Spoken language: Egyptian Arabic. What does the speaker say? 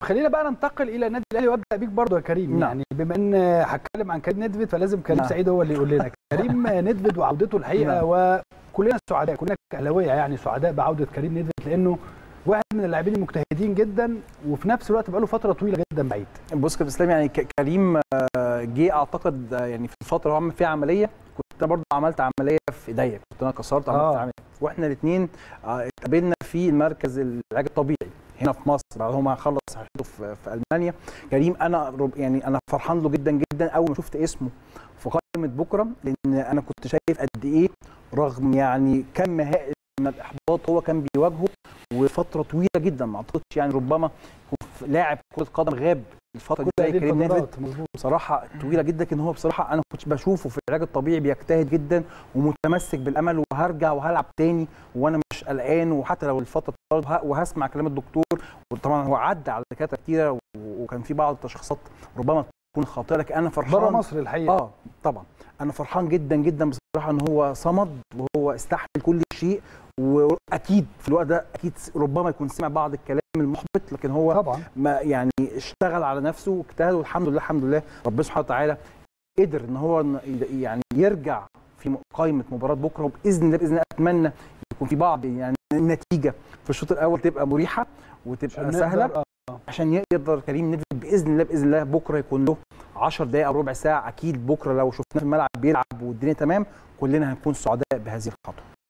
خلينا بقى ننتقل الى النادي الاهلي وابدا بيك برضه يا كريم نعم. يعني بما ان هتكلم عن كريم ندفد فلازم كريم نعم. سعيد هو اللي يقول لنا كريم ندفد وعودته الحقيقه نعم. وكلنا سعداء كلنا كاهلاويه يعني سعداء بعوده كريم ندفد لانه واحد من اللاعبين المجتهدين جدا وفي نفس الوقت بقاله فتره طويله جدا بعيد بص كابتن اسلام يعني ك- كريم آه، جه اعتقد آه، يعني في الفتره اللي هو عمل فيها عمليه كنت انا برضه عملت عمليه في ايديا كنت انا كسرت عملت آه. عمليه واحنا الاثنين اتقابلنا في مركز العلاج الطبيعي هنا في مصر بعد هو خلص صحته في, في المانيا كريم انا رب- يعني انا فرحان له جدا جدا اول ما شفت اسمه في قائمه بكره لان انا كنت شايف قد ايه رغم يعني كم هائل من الاحباط هو كان بيواجهه وفتره طويله جدا ما اعتقدش يعني ربما يكون لاعب كره قدم غاب الفتره كل دي زي هذه كريم نيدفيد الفترات مظبوط بصراحه طويله جدا لكن هو بصراحه انا كنت بشوفه في العلاج الطبيعي بيجتهد جدا ومتمسك بالامل وهرجع وهلعب تاني وانا مش قلقان وحتى لو الفتره طالت وه- وهسمع كلام الدكتور وطبعا هو عدى على دكاتره كتيره و- وكان في بعض التشخيصات ربما تكون خاطئه لكن انا فرحان بره مصر الحقيقه اه طبعا انا فرحان جدا جدا بصراحه ان هو صمد وهو استحمل كل شيء واكيد في الوقت ده اكيد ربما يكون سمع بعض الكلام المحبط لكن هو طبعا ما يعني اشتغل على نفسه واجتهد والحمد لله الحمد لله ربنا سبحانه وتعالى قدر ان هو ن- يعني يرجع في م- قائمه مباراه بكره وباذن الله باذن الله اتمنى يكون في بعض يعني النتيجه في الشوط الاول تبقى مريحه وتبقى عشان سهله نقدر- آه. عشان يقدر كريم ندفد باذن الله باذن الله بكره يكون له 10 دقائق او ربع ساعه اكيد بكره لو شفناه في الملعب بيلعب والدنيا تمام كلنا هنكون سعداء بهذه الخطوه